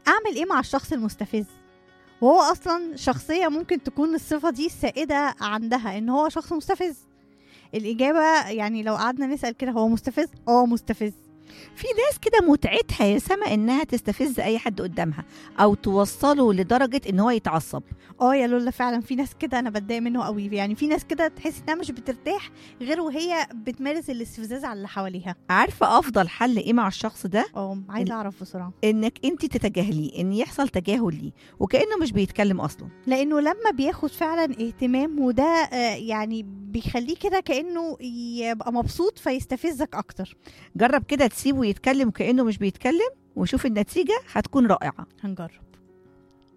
اعمل ايه مع الشخص المستفز وهو اصلا شخصيه ممكن تكون الصفه دي السائده عندها ان هو شخص مستفز الاجابه يعني لو قعدنا نسال كده هو مستفز اه مستفز في ناس كده متعتها يا سما انها تستفز اي حد قدامها او توصله لدرجه ان هو يتعصب اه يا لولا فعلا في ناس كده انا بتضايق منه قوي يعني في ناس كده تحس انها مش بترتاح غير وهي بتمارس الاستفزاز على اللي حواليها عارفه افضل حل ايه مع الشخص ده اه عايزه اعرف بسرعه انك انت تتجاهليه ان يحصل تجاهل ليه وكانه مش بيتكلم اصلا لانه لما بياخد فعلا اهتمام وده آه، يعني بيخليه كده كانه يبقى مبسوط فيستفزك اكتر جرب كده تسيبه يتكلم كانه مش بيتكلم وشوف النتيجه هتكون رائعه هنجرب